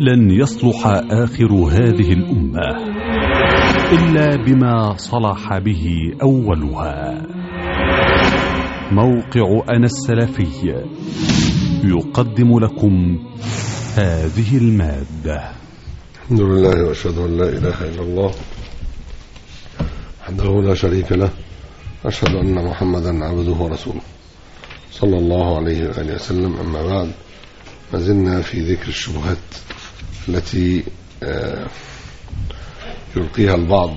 لن يصلح آخر هذه الأمة إلا بما صلح به أولها موقع أنا السلفي يقدم لكم هذه المادة الحمد لله واشهد ان لا اله الا الله وحده لا شريك له واشهد ان محمدا عبده ورسوله صلى الله عليه واله وسلم اما بعد ما زلنا في ذكر الشبهات التي آه، يلقيها البعض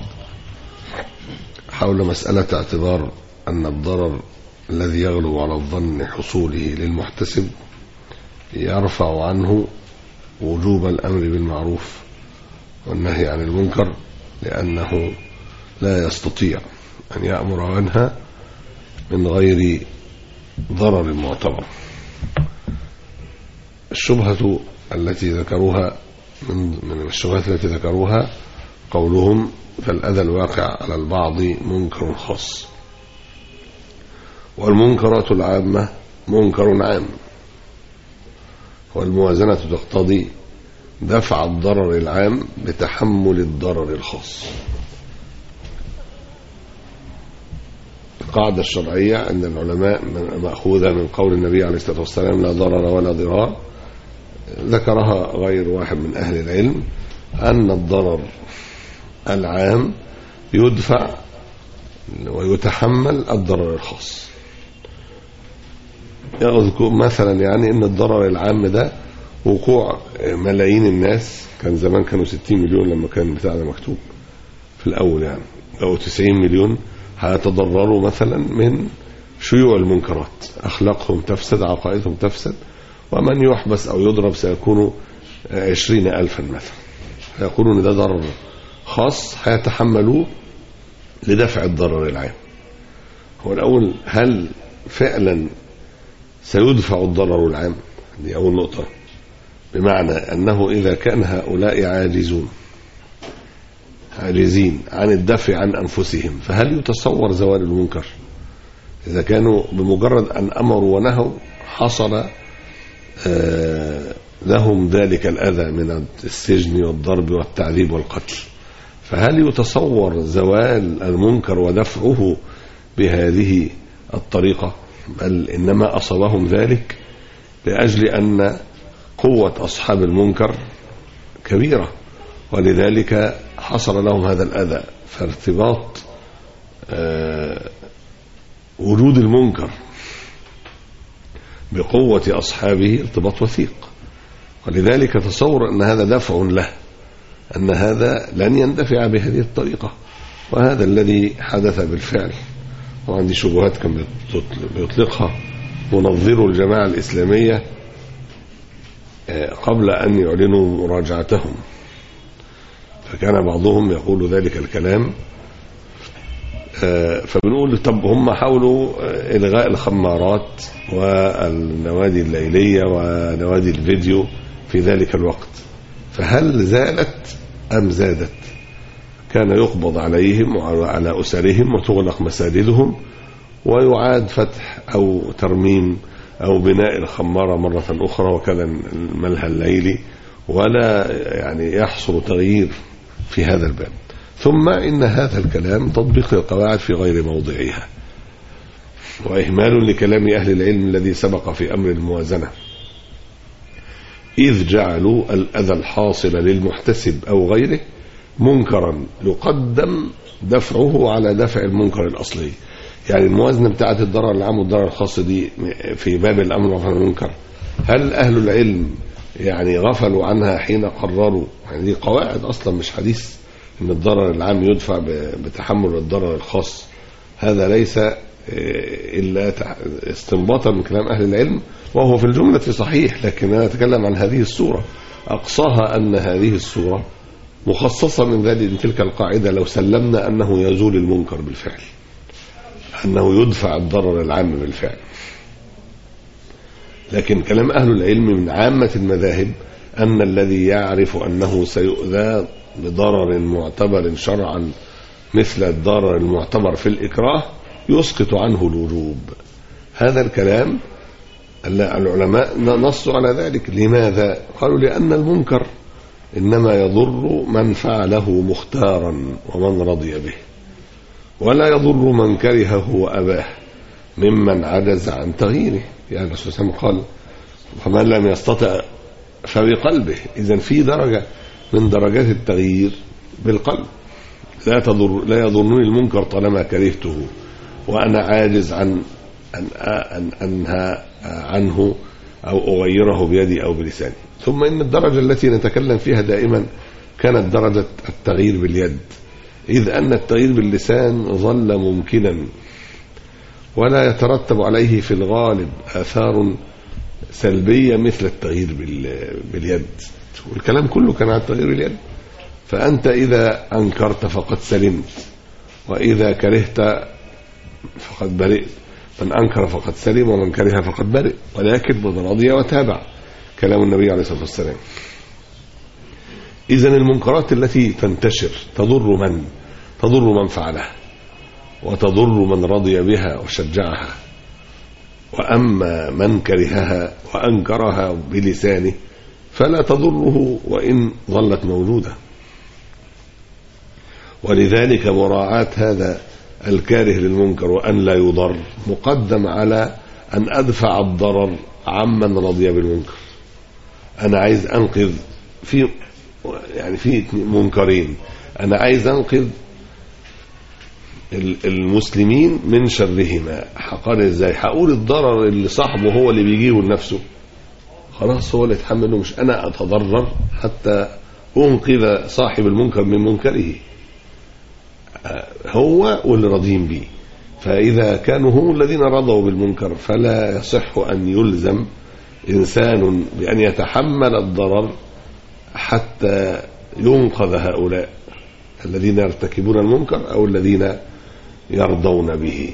حول مسألة اعتبار أن الضرر الذي يغلب على الظن حصوله للمحتسب يرفع عنه وجوب الأمر بالمعروف والنهي عن المنكر لأنه لا يستطيع أن يأمر عنها من غير ضرر معتبر الشبهة التي ذكروها من من الشبهات التي ذكروها قولهم فالأذى الواقع على البعض منكر خاص والمنكرات العامة منكر عام والموازنة تقتضي دفع الضرر العام بتحمل الضرر الخاص القاعدة الشرعية عند العلماء مأخوذة من قول النبي عليه الصلاة والسلام لا ضرر ولا ضرار ذكرها غير واحد من أهل العلم أن الضرر العام يدفع ويتحمل الضرر الخاص يذكر مثلا يعني ان الضرر العام ده وقوع ملايين الناس كان زمان كانوا 60 مليون لما كان بتاع ده مكتوب في الاول يعني او 90 مليون هيتضرروا مثلا من شيوع المنكرات اخلاقهم تفسد عقائدهم تفسد ومن يحبس او يضرب سيكون عشرين الفا مثلا يقولون ده ضرر خاص هيتحملوه لدفع الضرر العام هو الاول هل فعلا سيدفع الضرر العام دي أول نقطة بمعنى أنه إذا كان هؤلاء عاجزون عاجزين عن الدفع عن أنفسهم فهل يتصور زوال المنكر إذا كانوا بمجرد أن أمروا ونهوا حصل آه لهم ذلك الأذى من السجن والضرب والتعذيب والقتل فهل يتصور زوال المنكر ودفعه بهذه الطريقة بل إنما أصابهم ذلك لأجل أن قوة أصحاب المنكر كبيرة ولذلك حصل لهم هذا الأذى فارتباط آه وجود المنكر بقوة أصحابه ارتباط وثيق ولذلك تصور أن هذا دفع له أن هذا لن يندفع بهذه الطريقة وهذا الذي حدث بالفعل وعندي شبهات كان بيطلقها منظرو الجماعة الإسلامية قبل أن يعلنوا مراجعتهم فكان بعضهم يقول ذلك الكلام فبنقول طب هم حاولوا إلغاء الخمارات والنوادي الليلية ونوادي الفيديو في ذلك الوقت فهل زالت أم زادت كان يقبض عليهم وعلى أسرهم وتغلق مساجدهم ويعاد فتح أو ترميم أو بناء الخمارة مرة أخرى وكذا الملهى الليلي ولا يعني يحصل تغيير في هذا الباب ثم إن هذا الكلام تطبيق القواعد في غير موضعها وإهمال لكلام أهل العلم الذي سبق في أمر الموازنة إذ جعلوا الأذى الحاصل للمحتسب أو غيره منكرا يقدم دفعه على دفع المنكر الأصلي يعني الموازنة بتاعت الضرر العام والضرر الخاص دي في باب الأمر والنهي المنكر هل أهل العلم يعني غفلوا عنها حين قرروا يعني دي قواعد أصلا مش حديث أن الضرر العام يدفع بتحمل الضرر الخاص هذا ليس إلا استنباطا من كلام أهل العلم وهو في الجملة صحيح لكن أنا أتكلم عن هذه الصورة أقصاها أن هذه الصورة مخصصة من ذلك من تلك القاعدة لو سلمنا أنه يزول المنكر بالفعل أنه يدفع الضرر العام بالفعل لكن كلام أهل العلم من عامة المذاهب أن الذي يعرف أنه سيؤذى بضرر معتبر شرعا مثل الضرر المعتبر في الإكراه يسقط عنه الوجوب هذا الكلام العلماء نصوا على ذلك لماذا قالوا لأن المنكر إنما يضر من فعله مختارا ومن رضي به ولا يضر من كرهه وأباه ممن عجز عن تغييره يعني الرسول صلى الله عليه وسلم قال فمن لم يستطع فبقلبه إذا في درجة من درجات التغيير بالقلب لا تضر لا يضرني المنكر طالما كرهته وأنا عاجز عن أن أن أنهى عنه أو أغيره بيدي أو بلساني ثم إن الدرجة التي نتكلم فيها دائما كانت درجة التغيير باليد إذ أن التغيير باللسان ظل ممكنا ولا يترتب عليه في الغالب آثار سلبية مثل التغيير باليد والكلام كله كان عن التغيير باليد فأنت إذا أنكرت فقد سلمت وإذا كرهت فقد برئت من أنكر فقد سلم ومن كره فقد برئ ولكن من رضي وتابع كلام النبي عليه الصلاة والسلام إذا المنكرات التي تنتشر تضر من تضر من فعلها وتضر من رضي بها وشجعها وأما من كرهها وأنكرها بلسانه فلا تضره وإن ظلت موجودة ولذلك مراعاة هذا الكاره للمنكر وأن لا يضر مقدم على أن أدفع الضرر عمن رضي بالمنكر أنا عايز أنقذ في يعني في منكرين أنا عايز أنقذ المسلمين من شرهما هقال ازاي هقول الضرر اللي صاحبه هو اللي بيجيبه لنفسه خلاص هو اللي يتحمله مش انا اتضرر حتى انقذ صاحب المنكر من منكره هو واللي راضيين بيه فاذا كانوا هم الذين رضوا بالمنكر فلا يصح ان يلزم انسان بان يتحمل الضرر حتى ينقذ هؤلاء الذين يرتكبون المنكر او الذين يرضون به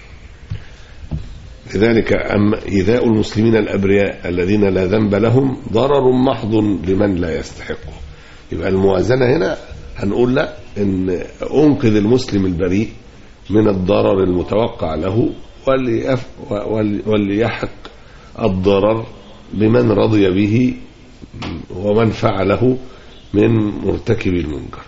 لذلك أما إيذاء المسلمين الأبرياء الذين لا ذنب لهم ضرر محض لمن لا يستحقه يبقى الموازنة هنا هنقول لا إن أنقذ المسلم البريء من الضرر المتوقع له وليحق الضرر بمن رضي به ومن فعله من مرتكب المنكر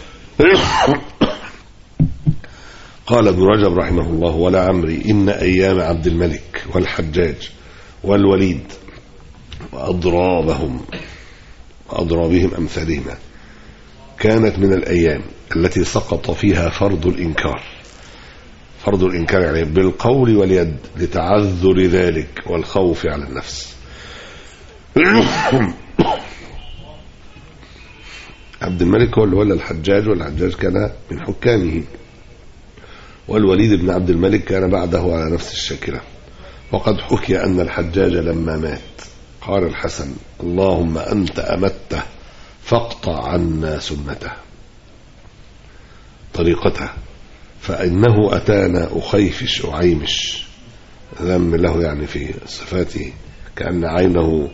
قال ابن رجب رحمه الله ولا عمري إن أيام عبد الملك والحجاج والوليد وأضرابهم وأضرابهم أمثالهما كانت من الأيام التي سقط فيها فرض الإنكار فرض الإنكار يعني بالقول واليد لتعذر ذلك والخوف على النفس عبد الملك هو اللي ولى الحجاج والحجاج كان من حكامه والوليد بن عبد الملك كان بعده على نفس الشاكلة وقد حكي أن الحجاج لما مات قال الحسن اللهم أنت أمته فاقطع عنا سنته طريقته فإنه أتانا أخيفش أعيمش ذم له يعني في صفاته كأن عينه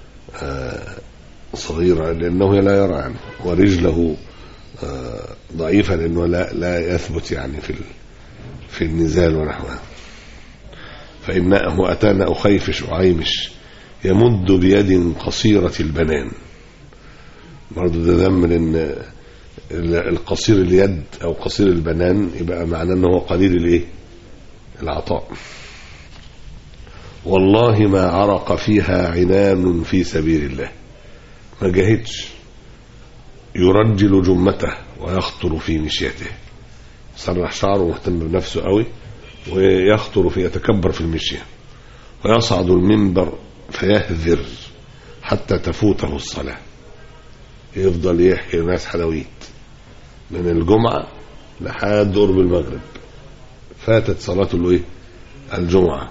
صغيرة لأنه لا يرى يعني ورجله ضعيفة لأنه لا, لا يثبت يعني في في النزال ونحوها فإنه أتانا أخيفش أعيمش يمد بيد قصيرة البنان برضه ده ذم لأن القصير اليد أو قصير البنان يبقى معناه أنه قليل الإيه؟ العطاء والله ما عرق فيها عنان في سبيل الله ما جاهدش يرجل جمته ويخطر في مشيته سرح شعره مهتم بنفسه قوي ويخطر في يتكبر في المشية ويصعد المنبر فيهذر حتى تفوته الصلاة يفضل يحكي الناس حلويت من الجمعة لحد قرب المغرب فاتت صلاة الايه الجمعة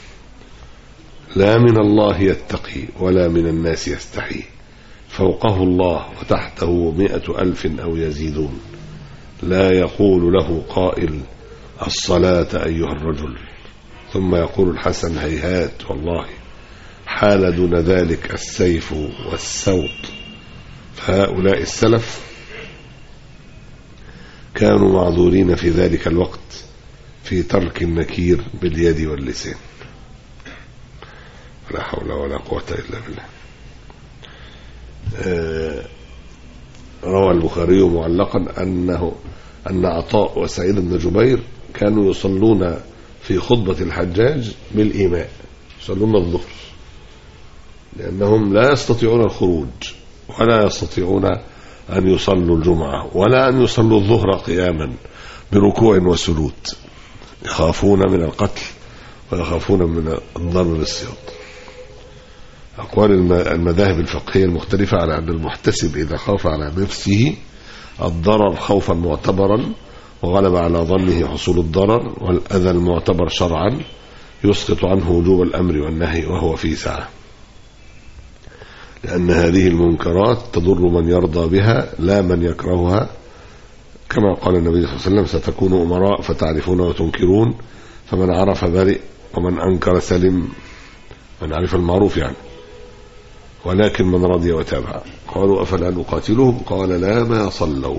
لا من الله يتقي ولا من الناس يستحي فوقه الله وتحته مئة ألف أو يزيدون لا يقول له قائل الصلاة أيها الرجل ثم يقول الحسن هيهات والله حال دون ذلك السيف والسوط فهؤلاء السلف كانوا معذورين في ذلك الوقت في ترك النكير باليد واللسان لا حول ولا قوة إلا بالله روى البخاري معلقا أنه أن عطاء وسعيد بن جبير كانوا يصلون في خطبة الحجاج بالإيماء يصلون الظهر لأنهم لا يستطيعون الخروج ولا يستطيعون أن يصلوا الجمعة ولا أن يصلوا الظهر قياما بركوع وسجود يخافون من القتل ويخافون من الضرب بالسياط أقوال الم- المذاهب الفقهية المختلفة على أن المحتسب إذا خاف على نفسه الضرر خوفا معتبرا وغلب على ظنه حصول الضرر والأذى المعتبر شرعا يسقط عنه وجوب الأمر والنهي وهو في سعة لأن هذه المنكرات تضر من يرضى بها لا من يكرهها كما قال النبي صلى الله عليه وسلم ستكونوا أمراء فتعرفون وتنكرون فمن عرف برئ ومن أنكر سلم من عرف المعروف يعني ولكن من رضي وتابع قالوا أفلا نقاتلهم قال لا ما صلوا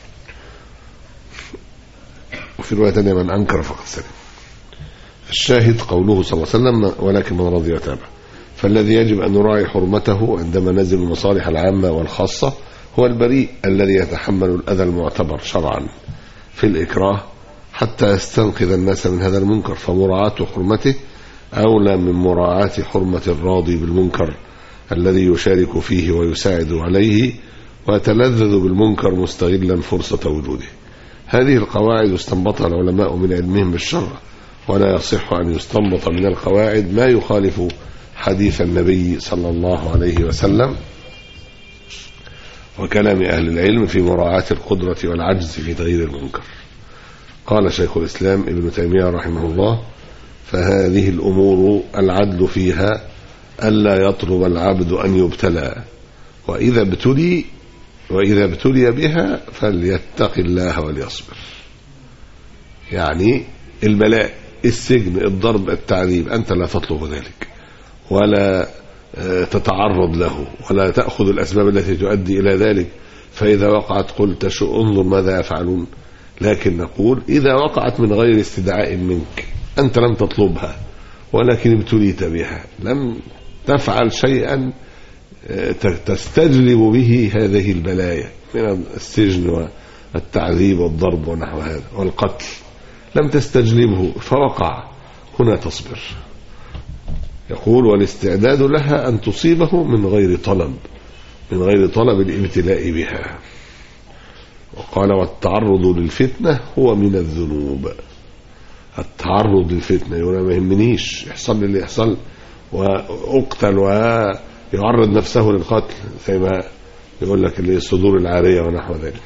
وفي رواية ثانية من أنكر فقد سلم الشاهد قوله صلى الله عليه وسلم ولكن من رضي وتابع فالذي يجب أن نراعي حرمته عندما نزل المصالح العامة والخاصة هو البريء الذي يتحمل الأذى المعتبر شرعا في الإكراه حتى يستنقذ الناس من هذا المنكر فمراعاة حرمته أولى من مراعاة حرمة الراضي بالمنكر الذي يشارك فيه ويساعد عليه ويتلذذ بالمنكر مستغلا فرصة وجوده هذه القواعد استنبطها العلماء من علمهم بالشرع ولا يصح أن يستنبط من القواعد ما يخالف حديث النبي صلى الله عليه وسلم وكلام أهل العلم في مراعاة القدرة والعجز في تغيير المنكر قال شيخ الإسلام ابن تيمية رحمه الله فهذه الأمور العدل فيها ألا يطلب العبد أن يبتلى وإذا ابتلي وإذا ابتلي بها فليتق الله وليصبر يعني البلاء السجن الضرب التعذيب أنت لا تطلب ذلك ولا آه، تتعرض له ولا تأخذ الأسباب التي تؤدي إلى ذلك فإذا وقعت قلت شو انظر ماذا يفعلون لكن نقول إذا وقعت من غير استدعاء منك أنت لم تطلبها ولكن ابتليت بها لم تفعل شيئا آه، ت- تستجلب به هذه البلايا من السجن والتعذيب والضرب ونحو هذا والقتل لم تستجلبه فوقع هنا تصبر يقول والاستعداد لها أن تصيبه من غير طلب من غير طلب الابتلاء بها وقال والتعرض للفتنة هو من الذنوب التعرض للفتنة يقول أنا ما يهمنيش يحصل لي اللي يحصل وأقتل ويعرض نفسه للقتل زي ما يقول لك اللي الصدور العارية ونحو ذلك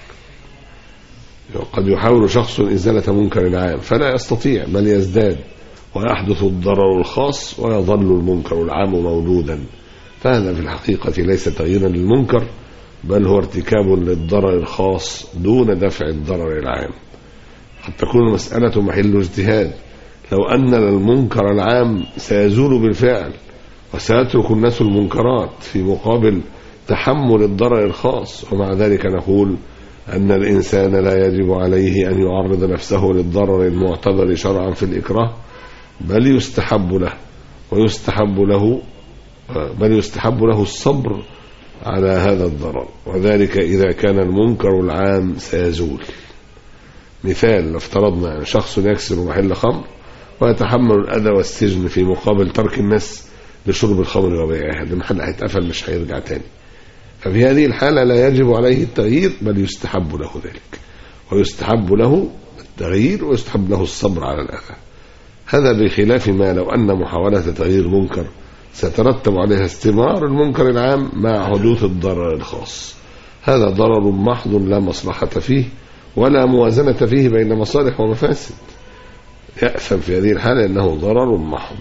قد يحاول شخص إزالة منكر عام فلا يستطيع بل يزداد ويحدث الضرر الخاص ويظل المنكر العام موجودا فهذا في الحقيقة ليس تغييرا للمنكر بل هو ارتكاب للضرر الخاص دون دفع الضرر العام قد تكون المسألة محل اجتهاد لو أن المنكر العام سيزول بالفعل وسيترك الناس المنكرات في مقابل تحمل الضرر الخاص ومع ذلك نقول أن الإنسان لا يجب عليه أن يعرض نفسه للضرر المعتبر شرعا في الإكراه بل يستحب له ويستحب له بل يستحب له الصبر على هذا الضرر وذلك إذا كان المنكر العام سيزول مثال لو افترضنا أن شخص يكسر محل خمر ويتحمل الأذى والسجن في مقابل ترك الناس لشرب الخمر وبيعها المحل هيتقفل مش هيرجع تاني ففي هذه الحالة لا يجب عليه التغيير بل يستحب له ذلك ويستحب له التغيير ويستحب له الصبر على الأذى هذا بخلاف ما لو أن محاولة تغيير منكر سيترتب عليها استمرار المنكر العام مع حدوث الضرر الخاص هذا ضرر محض لا مصلحة فيه ولا موازنة فيه بين مصالح ومفاسد يأثم في هذه الحالة أنه ضرر محض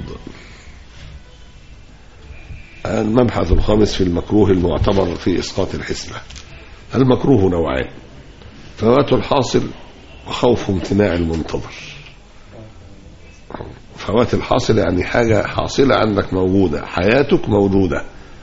المبحث الخامس في المكروه المعتبر في إسقاط الحسبة المكروه نوعان فوات الحاصل وخوف امتناع المنتظر فوات الحاصل يعني حاجة حاصلة عندك موجودة حياتك موجودة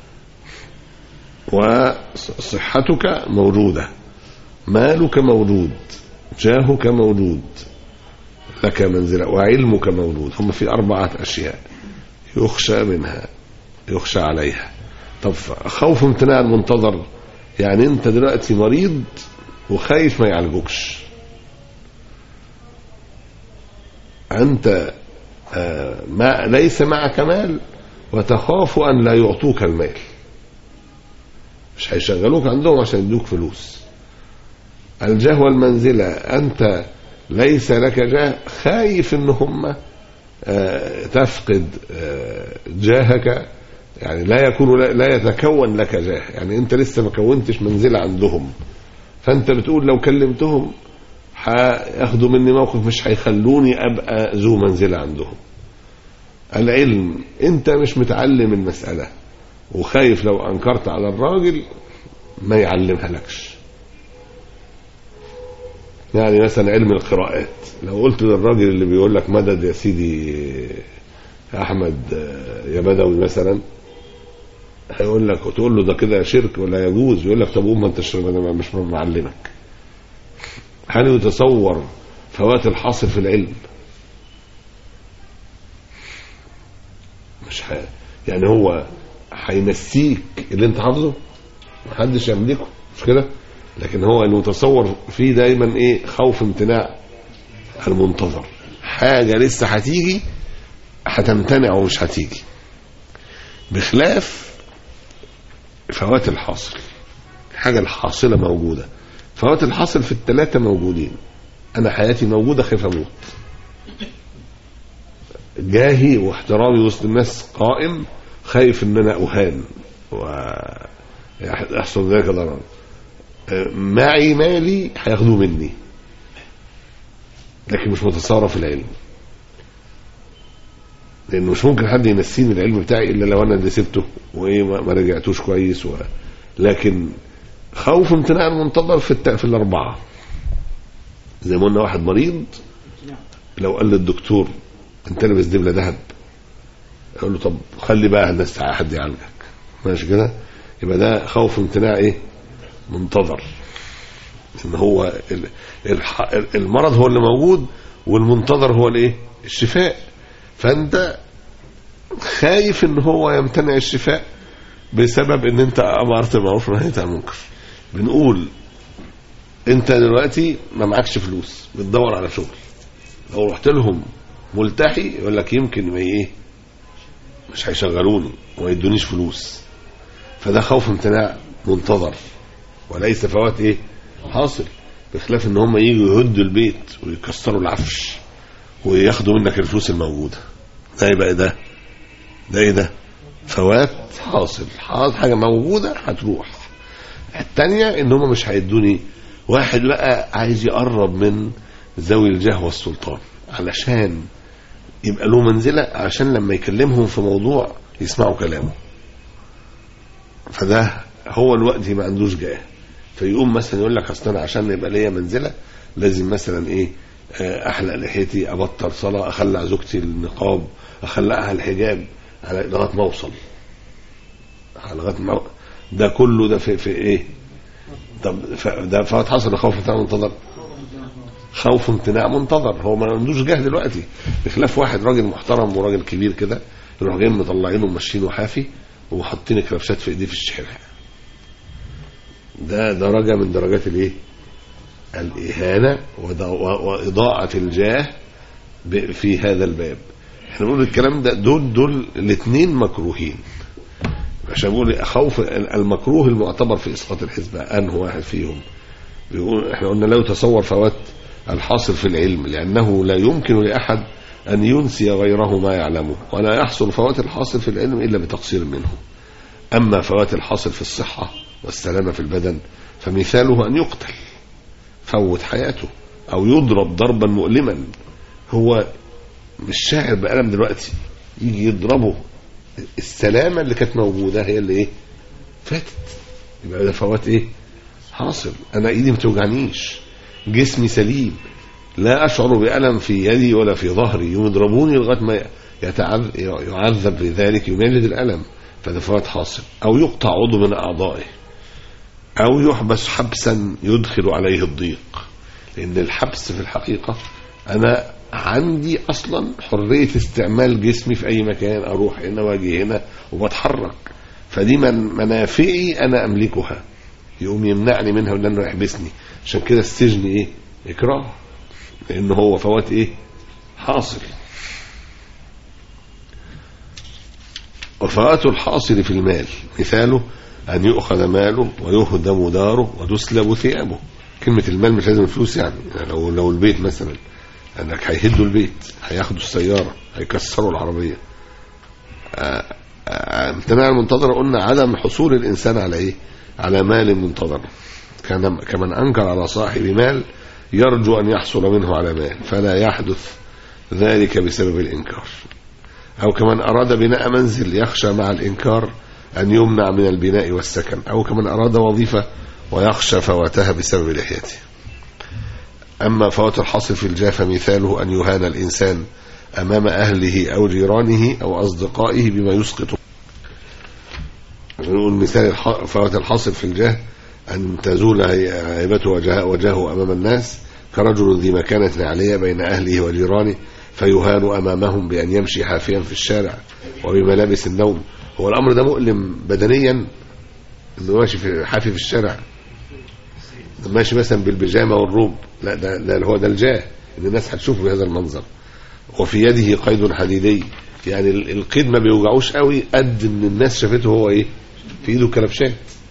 وصحتك موجودة مالك موجود جاهك موجود لك منزلة وعلمك موجود هم في أربعة أشياء يخشى منها يخشى عليها طب خوف امتناع المنتظر يعني انت دلوقتي مريض وخايف ما يعالجوكش انت آه، ما ليس معك مال وتخاف ان لا يعطوك المال مش هيشغلوك عندهم عشان يدوك فلوس الجاه والمنزلة أنت ليس لك جاه خايف إن هم آه، تفقد آه، جاهك يعني لا يكون لا يتكون لك جاه يعني أنت لسه ما كونتش منزلة عندهم فأنت بتقول لو كلمتهم هياخدوا مني موقف مش هيخلوني أبقى ذو منزلة عندهم العلم أنت مش متعلم المسألة وخايف لو أنكرت على الراجل ما يعلمها لكش يعني مثلا علم القراءات لو قلت للراجل اللي بيقول لك مدد يا سيدي يا احمد يا بدوي مثلا هيقول لك وتقول له ده كده شرك ولا يجوز يقول لك طب قوم ما انت انا مش معلمك هل يتصور فوات الحاصل في العلم مش ح... يعني هو هينسيك اللي انت حافظه محدش يملكه مش كده لكن هو المتصور فيه دايما ايه خوف امتناع المنتظر حاجه لسه هتيجي هتمتنع ومش هتيجي بخلاف فوات الحاصل الحاجه الحاصله موجوده فوات الحاصل في الثلاثه موجودين انا حياتي موجوده خايف اموت جاهي واحترامي وسط الناس قائم خايف ان انا اهان ويحصل ذلك ضرر معي مالي هياخدوه مني لكن مش متصارف في العلم لانه مش ممكن حد ينسيني العلم بتاعي الا لو انا اللي سبته وايه ما رجعتوش كويس و... لكن خوف امتناع المنتظر في الت... في الاربعه زي ما قلنا واحد مريض لو قال للدكتور انت لابس دبله ذهب يقول له طب خلي بقى الناس حد يعالجك ماشي كده يبقى ده خوف امتناع ايه منتظر ان هو المرض هو اللي موجود والمنتظر هو الايه الشفاء فانت خايف ان هو يمتنع الشفاء بسبب ان انت امرت المعروف ونهيت عن المنكر بنقول انت دلوقتي ما معكش فلوس بتدور على شغل لو رحت لهم ملتحي يقول لك يمكن ما ايه مش هيشغلوني وما يدونيش فلوس فده خوف امتناع منتظر وليس فوات ايه حاصل بخلاف ان هم يجوا يهدوا البيت ويكسروا العفش وياخدوا منك الفلوس الموجوده ده يبقى ده ده ايه ده فوات حاصل حاجه موجوده هتروح الثانيه ان هم مش هيدوني واحد بقى عايز يقرب من ذوي الجاه والسلطان علشان يبقى له منزله عشان لما يكلمهم في موضوع يسمعوا كلامه فده هو الوقت ما عندوش جاه فيقوم مثلا يقول لك اصل انا عشان يبقى ليا منزله لازم مثلا ايه احلق لحيتي ابطل صلاه اخلع زوجتي النقاب اخلعها الحجاب على لغايه ما اوصل لغايه ما ده كله ده في, في ايه طب ده فوات حصل خوف امتناع منتظر خوف امتناع منتظر هو ما عندوش جاه دلوقتي بخلاف واحد راجل محترم وراجل كبير كده يروح جايين مطلعينه وماشيينه حافي وحاطين كرافشات في ايديه في الشارع ده درجه من درجات الايه الاهانه واضاعه الجاه في هذا الباب احنا بنقول الكلام ده دول دول الاثنين مكروهين عشان بقول خوف المكروه المعتبر في اسقاط الحزب انه واحد فيهم بيقول احنا قلنا لا يتصور فوات الحاصل في العلم لانه لا يمكن لاحد ان ينسي غيره ما يعلمه ولا يحصل فوات الحاصل في العلم الا بتقصير منه اما فوات الحاصل في الصحه والسلامه في البدن فمثاله ان يقتل فوت حياته او يضرب ضربا مؤلما هو مش شاعر بألم دلوقتي يجي يضربه السلامة اللي كانت موجودة هي اللي ايه فاتت يبقى ده فوات ايه حاصل انا ايدي ما توجعنيش جسمي سليم لا اشعر بألم في يدي ولا في ظهري يضربوني لغايه ما يتعذب يعذب بذلك يميلد الألم فده فوات حاصل او يقطع عضو من اعضائه او يحبس حبسا يدخل عليه الضيق لان الحبس في الحقيقه انا عندي اصلا حريه استعمال جسمي في اي مكان اروح هنا واجي هنا وبتحرك فدي من منافعي انا املكها يقوم يمنعني منها ولا انه يحبسني عشان كده السجن ايه اكراه لان هو فوات ايه حاصل وفوات الحاصل في المال مثاله أن يؤخذ ماله ويهدم داره وتسلب ثيابه كلمة المال مش لازم الفلوس يعني, يعني لو لو البيت مثلا انك هيهدوا البيت هياخدوا السيارة هيكسروا العربية آه، آه، امتناع المنتظر قلنا عدم حصول الإنسان على إيه على مال منتظر كان كمن أنكر على صاحب مال يرجو أن يحصل منه على مال فلا يحدث ذلك بسبب الإنكار أو كمن أراد بناء منزل يخشى مع الإنكار أن يمنع من البناء والسكن أو كمن أراد وظيفة ويخشى فواتها بسبب لحيته أما فوات الحاصل في الجاه فمثاله أن يهان الإنسان أمام أهله أو جيرانه أو أصدقائه بما يسقط نقول مثال الح- فوات الحاصل في الجاه أن تزول هي- هيبته وجهه, وجهه أمام الناس كرجل ذي مكانة عالية بين أهله وجيرانه فيهان أمامهم بأن يمشي حافيا في الشارع وبملابس النوم هو الأمر ده مؤلم بدنيا انه ماشي في حافي في الشارع ماشي مثلا بالبيجامه والروب لا ده, ده هو ده الجاه ان الناس هتشوفه بهذا المنظر وفي يده قيد حديدي يعني ال- القيد ما بيوجعوش قوي قد ان الناس شافته هو ايه في ايده كلبشات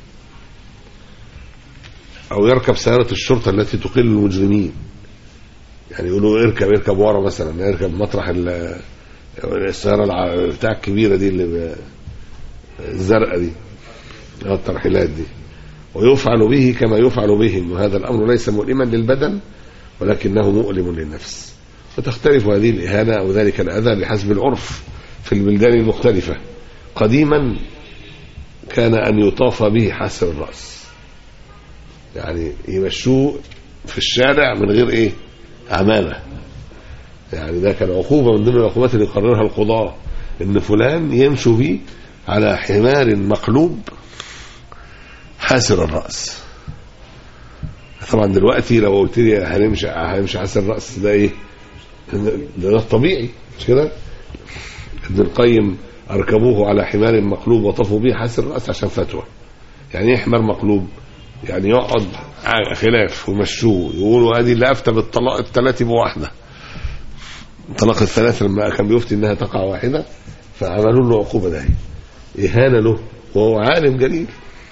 او يركب سياره الشرطه التي تقل المجرمين يعني يقولوا اركب اركب ورا مثلا اركب مطرح ال- السياره الع- بتاع الكبيره دي اللي ب- الزرقاء دي آه، الترحيلات دي ويفعل به كما يفعل بهم وهذا الأمر ليس مؤلما للبدن ولكنه مؤلم للنفس وتختلف هذه الإهانة أو ذلك الأذى بحسب العرف في البلدان المختلفة قديما كان أن يطاف به حسر الرأس يعني يمشوه في الشارع من غير إيه عمامة يعني ده كان عقوبة من ضمن العقوبات اللي قررها القضاة إن فلان يمشوا بيه على حمار مقلوب حاسر الرأس طبعا دلوقتي لو قلت لي هنمشي هنمشي حاسر الرأس ده ايه ده, ده الطبيعي مش كده ابن القيم اركبوه على حمار مقلوب وطفوا به حاسر الرأس عشان فتوى يعني ايه حمار مقلوب يعني يقعد ع- خلاف ومشوه يقولوا هذه اللي افتى بالطلاق الثلاثه بواحده طلاق الثلاثه لما كان بيفتي انها تقع واحده فعملوا له عقوبه ده اهانه له وهو عالم جليل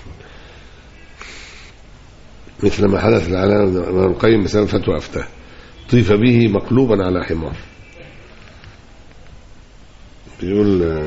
مثل ما حدث لعلان ابن القيم بسبب فتوى افتاه طيف به مقلوبا على حمار بيقول آه،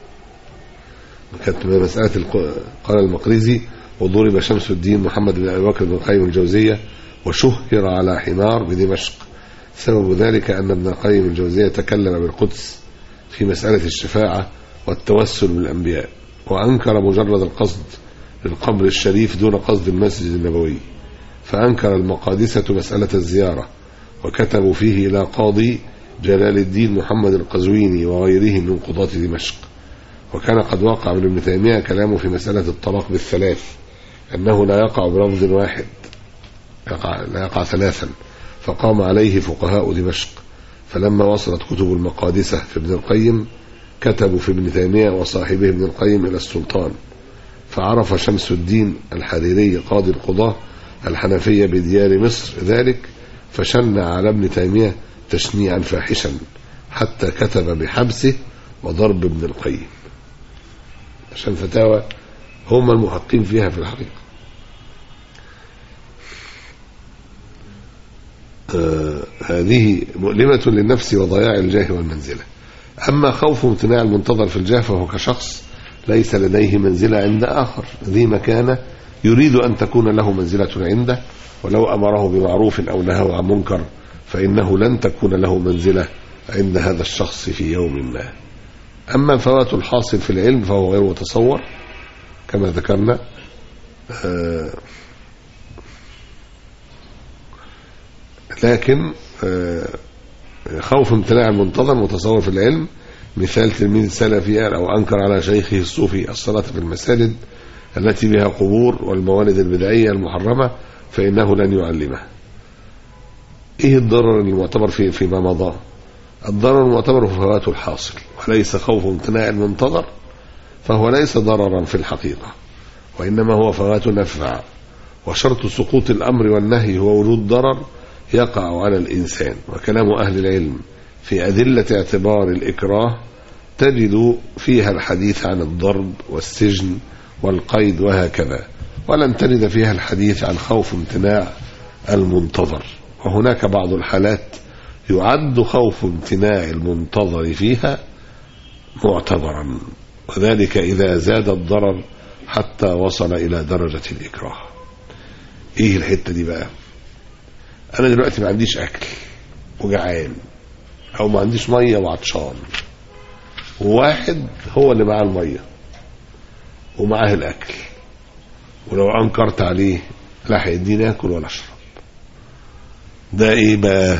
كانت مسألة الق- قال المقريزي وضرب شمس الدين محمد بن أبي بكر بن القيم الجوزية وشهر على حمار بدمشق سبب ذلك أن ابن القيم الجوزية تكلم بالقدس في مسألة الشفاعة والتوسل بالأنبياء وأنكر مجرد القصد للقبر الشريف دون قصد المسجد النبوي فأنكر المقادسة مسألة الزيارة وكتبوا فيه إلى قاضي جلال الدين محمد القزويني وغيره من قضاة دمشق وكان قد وقع من ابن تيمية كلامه في مسألة الطلاق بالثلاث أنه لا يقع بلفظ واحد يقع لا يقع ثلاثا فقام عليه فقهاء دمشق فلما وصلت كتب المقادسة في ابن القيم كتبوا في ابن تيمية وصاحبه ابن القيم إلى السلطان فعرف شمس الدين الحريري قاضي القضاة الحنفية بديار مصر ذلك فشن على ابن تيمية تشنيعا فاحشا حتى كتب بحبسه وضرب ابن القيم عشان فتاوى هم المحقين فيها في الحقيقة آه هذه مؤلمة للنفس وضياع الجاه والمنزلة أما خوف امتناع المنتظر في الجاه فهو كشخص ليس لديه منزلة عند آخر ذي مكانة يريد أن تكون له منزلة عنده ولو أمره بمعروف أو نهاه عن منكر فإنه لن تكون له منزلة عند هذا الشخص في يوم ما أما الفوات الحاصل في العلم فهو غير متصور كما ذكرنا آه لكن آه خوف امتناع المنتظر متصور في العلم مثال تلميذ سلفي أو أنكر على شيخه الصوفي الصلاة في المساجد التي بها قبور والموالد البدعية المحرمة فإنه لن يعلمه إيه الضرر المعتبر في فيما مضى الضرر المعتبر هو فوات الحاصل وليس خوف امتناع المنتظر فهو ليس ضررا في الحقيقة وإنما هو فوات نفع وشرط سقوط الأمر والنهي هو وجود ضرر يقع على الإنسان وكلام أهل العلم في أدلة اعتبار الإكراه تجد فيها الحديث عن الضرب والسجن والقيد وهكذا ولن تجد فيها الحديث عن خوف امتناع المنتظر وهناك بعض الحالات يعد خوف امتناع المنتظر فيها معتبرا وذلك إذا زاد الضرر حتى وصل إلى درجة الإكراه إيه الحتة دي بقى أنا دلوقتي ما عنديش أكل وجعان أو ما عنديش مية وعطشان وواحد هو اللي معاه المية ومعاه الأكل ولو أنكرت عليه لا هيديني آكل ولا أشرب ده إيه بقى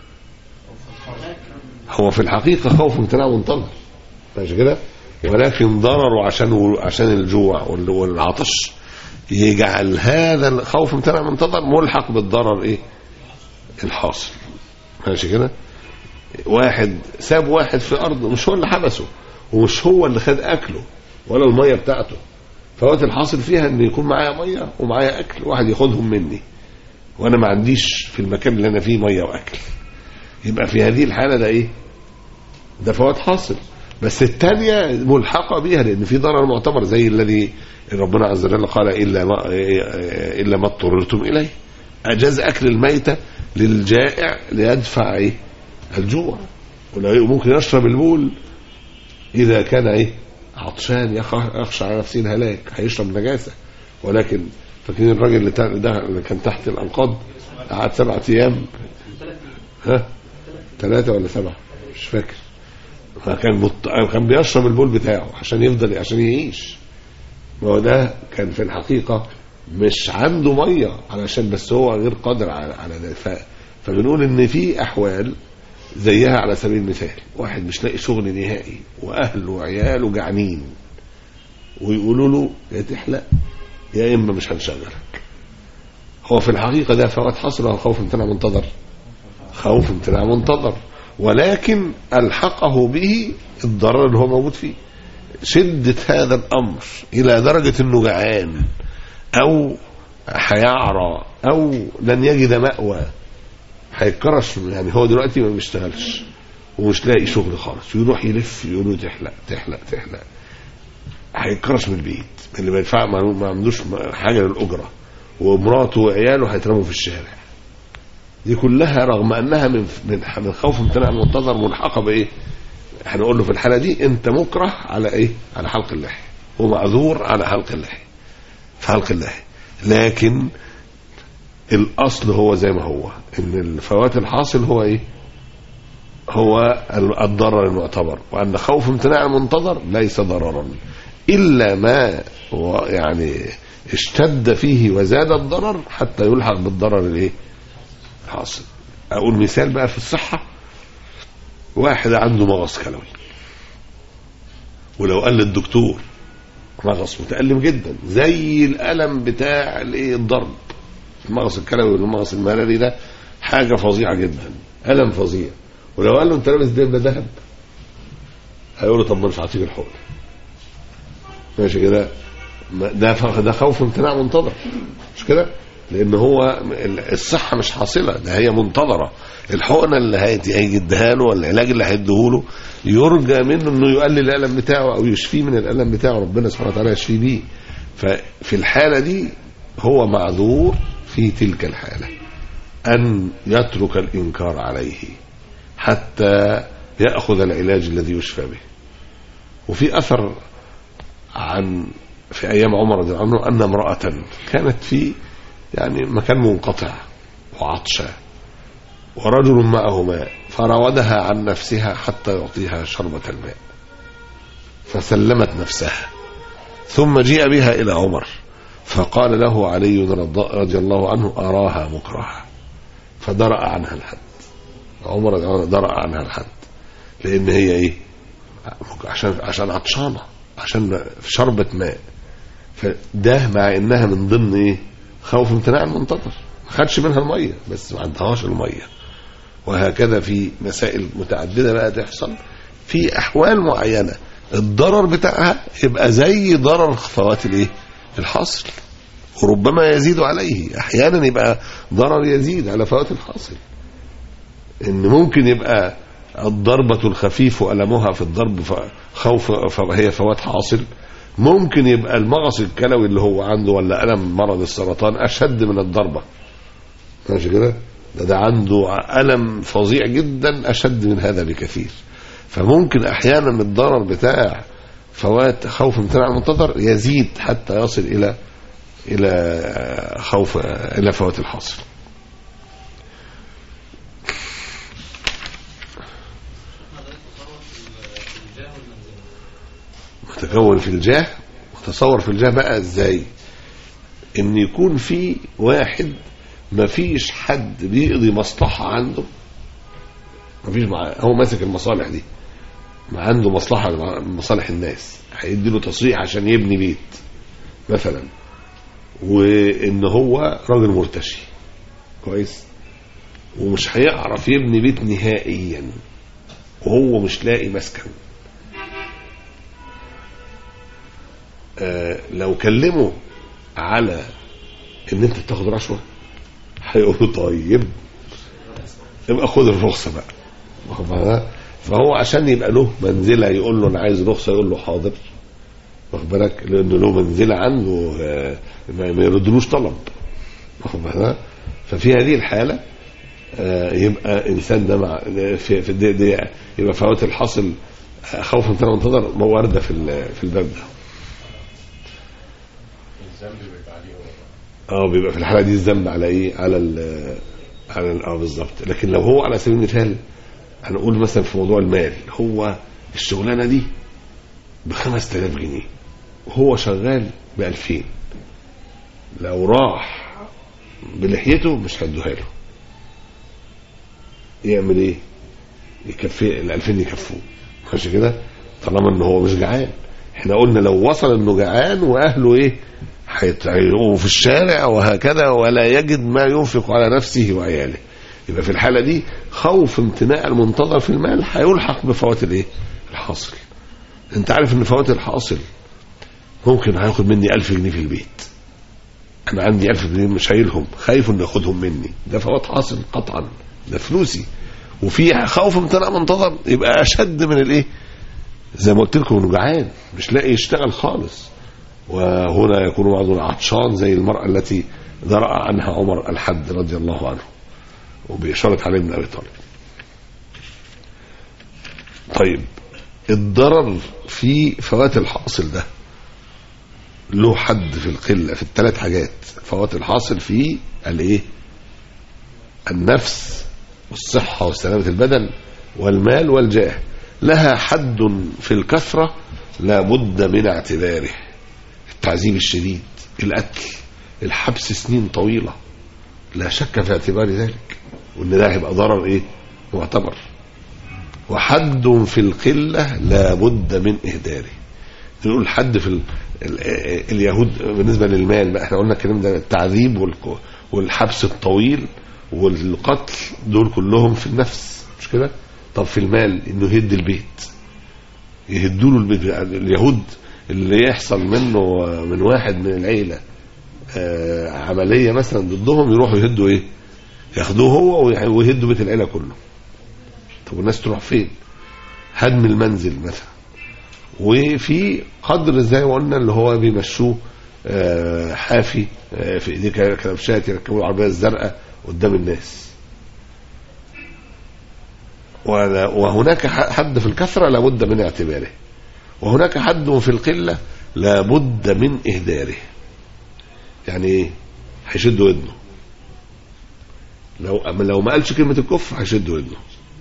هو في الحقيقة خوف امتناع منتظر ماشي كده ولكن ضرره عشان عشان الجوع وال- والعطش يجعل هذا الخوف امتناع منتظر ملحق بالضرر ايه الحاصل ماشي كده واحد ساب واحد في ارض مش هو اللي حبسه ومش هو اللي خد اكله ولا الميه بتاعته فوقت الحاصل فيها ان يكون معايا ميه ومعايا اكل واحد ياخدهم مني وانا ما عنديش في المكان اللي انا فيه ميه واكل يبقى في هذه الحاله ده ايه ده فوات حاصل بس الثانيه ملحقه بيها لان في ضرر معتبر زي الذي ربنا عز وجل قال الا ما الا ما اضطررتم اليه اجاز اكل الميته للجائع ليدفع ايه الجوع ولا ممكن يشرب البول اذا كان ايه عطشان يخ- يخشى على نفسه الهلاك هيشرب نجاسه ولكن فاكرين الراجل اللي تا- ده اللي كان تحت الانقاض قعد سبعة ايام ها ثلاثة ولا سبعة مش فاكر فكان مط... كان بيشرب البول بتاعه عشان يفضل عشان يعيش ما هو ده كان في الحقيقة مش عنده مية علشان بس هو غير قادر على على ده ف... فبنقول ان في احوال زيها على سبيل المثال واحد مش لاقي شغل نهائي واهله وعياله جعانين ويقولوا له يا تحلق يا اما مش هنشغلك هو في الحقيقة ده فوات حصر ولا خوف امتناع منتظر خوف امتناع منتظر ولكن ألحقه به الضرر اللي هو موجود فيه شدة هذا الأمر إلى درجة أنه جعان أو هيعرى أو لن يجد مأوى هيتكرش يعني هو دلوقتي ما بيشتغلش ومش لاقي شغل خالص يروح يلف يقول له تحلق تحلق تحلق هيتكرش من البيت اللي ما يدفع ما ما عندوش حاجه للاجره ومراته وعياله هيترموا في الشارع دي كلها رغم انها من من من خوف امتناع المنتظر ملحقه بايه؟ هنقول له في الحاله دي انت مكره على ايه؟ على حلق اللحيه ومعذور على حلق اللحيه في حلق اللحيه لكن الاصل هو زي ما هو ان الفوات الحاصل هو ايه؟ هو الضرر المعتبر وان خوف امتناع المنتظر ليس ضررا الا ما هو يعني اشتد فيه وزاد الضرر حتى يلحق بالضرر الايه؟ حاصل اقول مثال بقى في الصحه واحد عنده مغص كلوي ولو قال للدكتور مغص متألم جدا زي الألم بتاع الايه الضرب المغص الكلوي والمغص المراري ده حاجة فظيعة جدا ألم فظيع ولو قال له أنت لابس دبلة ذهب هيقول له طب ما مش هعطيك الحقن ماشي كده ما- ده ف- ده خوف امتناع منتظر مش كده لان هو الصحه مش حاصله ده هي منتظره الحقنه اللي هيت- هيديها له ولا العلاج اللي هيديه له يرجى منه انه يقلل الالم بتاعه او يشفيه من الالم بتاعه ربنا سبحانه وتعالى يشفيه بيه ففي الحاله دي هو معذور في تلك الحاله ان يترك الانكار عليه حتى ياخذ العلاج الذي يشفى به وفي اثر عن في ايام عمر رضي الله عنه ان امراه كانت في يعني مكان منقطع وعطشة ورجل معه ماء فراودها عن نفسها حتى يعطيها شربة الماء فسلمت نفسها ثم جيء بها إلى عمر فقال له علي رضي الله عنه أراها مكرهة فدرأ عنها الحد عمر رضي الله عنه درأ عنها الحد لأن هي إيه عشان عشان عطشانة عشان شربة ماء فده مع إنها من ضمن إيه خوف امتناع المنتظر ما خدش منها الميه بس ما عندهاش الميه وهكذا في مسائل متعدده بقى تحصل في احوال معينه الضرر بتاعها يبقى زي ضرر فوات الايه الحصر وربما يزيد عليه احيانا يبقى ضرر يزيد على فوات الحاصل ان ممكن يبقى الضربة الخفيف ألمها في الضرب ف- خوف فهي فوات حاصل ممكن يبقى المغص الكلوي اللي هو عنده ولا ألم مرض السرطان أشد من الضربة ماشي كده ده, ده عنده ألم فظيع جدا أشد من هذا بكثير فممكن أحيانا الضرر بتاع فوات خوف امتناع المنتظر يزيد حتى يصل إلى إلى خوف إلى فوات الحاصل متكون في الجاه وتصور في الجاه بقى ازاي ان يكون في واحد ما فيش حد بيقضي مصلحة عنده ما فيش مع... هو ماسك المصالح دي ما عنده مصلحة من مصالح الناس هيدي له تصريح عشان يبني بيت مثلا وان هو راجل مرتشي كويس ومش هيعرف يبني بيت نهائيا وهو مش لاقي مسكن آه لو كلمه على ان انت بتاخد رشوه هيقولوا طيب يبقى خد الرخصه بقى واخد بالك؟ فهو عشان يبقى له منزله يقول له انا عايز رخصه يقول له حاضر واخد بالك لانه له منزله عنده آه، ما ما يردلوش طلب واخد بالك ففي هذه الحاله آه، يبقى انسان ده مع في في دي, دي يبقى فوات الحاصل آه، خوف من منتظر وارده في ال- في الباب ده اه بيبقى في الحاله دي الذنب على ايه على ال على ال- اه بالظبط لكن لو هو على سبيل المثال هنقول مثلا في موضوع المال هو الشغلانه دي ب 5000 جنيه وهو شغال ب 2000 لو راح بلحيته مش هيدوها له يعمل ايه؟ يكفي ال 2000 يكفوه ماشي كده طالما ان هو مش جعان احنا قلنا لو وصل انه جعان واهله ايه هيتعيقوا في الشارع وهكذا ولا يجد ما ينفق على نفسه وعياله يبقى في الحاله دي خوف امتناع المنتظر في المال هيلحق بفوات الايه الحاصل انت عارف ان فوات الحاصل ممكن هياخد مني ألف جنيه في البيت انا عندي ألف جنيه مش شايلهم خايف انه ياخدهم مني ده فوات حاصل قطعا ده فلوسي وفي خوف امتناع منتظر يبقى اشد من الايه زي ما قلت لكم انه جعان مش لاقي يشتغل خالص وهنا يكون بعضنا عطشان زي المرأة التي ذرأ عنها عمر الحد رضي الله عنه وبإشارة علي بن أبي طالب طيب الضرر في فوات الحاصل ده له حد في القلة في الثلاث حاجات فوات الحاصل في الايه النفس والصحة وسلامة البدن والمال والجاه لها حد في الكثرة لا بد من اعتباره التعذيب الشديد القتل الحبس سنين طويلة لا شك في اعتبار ذلك وان ده هيبقى ضرر ايه معتبر وحد في القلة لا بد من إهداره نقول حد في ال... ال... اليهود بالنسبة للمال بقى احنا قلنا الكلام ده التعذيب والك... والحبس الطويل والقتل دول كلهم في النفس مش كده طب في المال انه يهد البيت يهدوا له البيت اليهود اللي يحصل منه من واحد من العيلة آه عملية مثلا ضدهم يروحوا يهدوا ايه ياخدوه هو ويهدوا بيت العيلة كله طب والناس تروح فين هدم المنزل مثلا وفي قدر زي ما قلنا اللي هو بيمشوه آه حافي آه في ايديه كلبشات يركبوا العربيه الزرقاء قدام الناس وهناك حد في الكثرة لابد من اعتباره وهناك حد في القلة لابد من إهداره يعني ايه هيشد ودنه لو لو ما قالش كلمة الكفر هيشد ودنه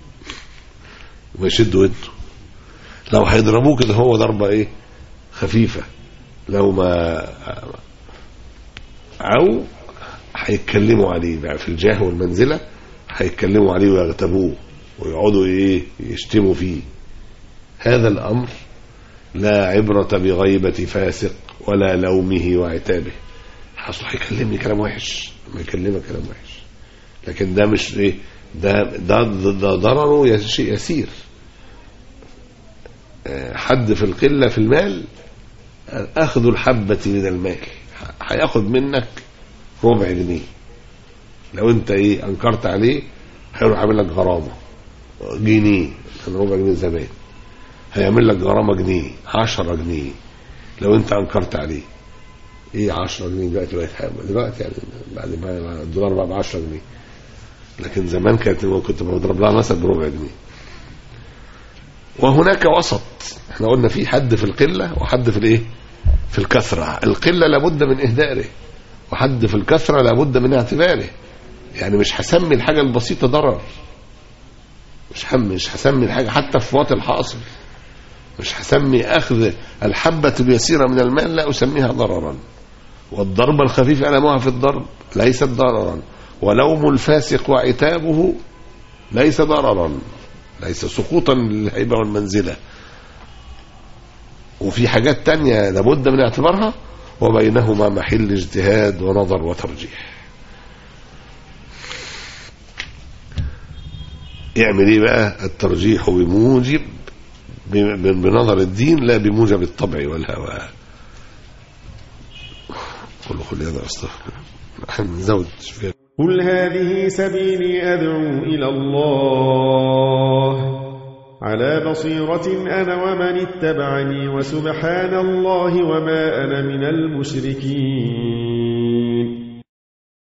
ويشد ودنه لو هيضربوه كده هو ضربة ايه خفيفة لو ما او هيتكلموا عليه بقى في الجاه والمنزلة هيتكلموا عليه ويغتابوه ويقعدوا ايه يشتموا فيه هذا الامر لا عبرة بغيبة فاسق ولا لومه وعتابه اصله هيكلمني كلام وحش ما يكلمك كلام وحش لكن ده مش ايه ده ده, ده ضرره شيء يسير حد في القلة في المال أخذ الحبة من المال ه- هياخد منك ربع جنيه لو انت ايه انكرت عليه هيروح عامل لك غرامه جنيه كان ربع جنيه زمان هيعمل لك غرامه جنيه 10 جنيه لو انت انكرت عليه ايه 10 جنيه دلوقتي بقت حاجة. دلوقتي يعني بعد ما الدولار بقى ب 10 جنيه لكن زمان كانت كنت بضرب لها مثلا بربع جنيه وهناك وسط احنا قلنا في حد في القله وحد في الايه في الكثره القله لابد من اهداره وحد في الكثره لابد من اعتباره يعني مش هسمي الحاجه البسيطه ضرر مش هم مش هسمي الحاجه حتى في وقت الحاصل مش هسمي اخذ الحبه اليسيره من المال لا اسميها ضررا والضربه الخفيفه المها في الضرب ليست ضررا ولوم الفاسق وعتابه ليس ضررا ليس سقوطا للهيبه والمنزله وفي حاجات تانية لابد من اعتبارها وبينهما محل اجتهاد ونظر وترجيح يعمل ايه بقى الترجيح بموجب ب- بنظر الدين لا بموجب الطبع والهوى قل قل هذا استغفر نحن نزود شوية. قل هذه سبيلي أدعو إلى الله على بصيرة أنا ومن اتبعني وسبحان الله وما أنا من المشركين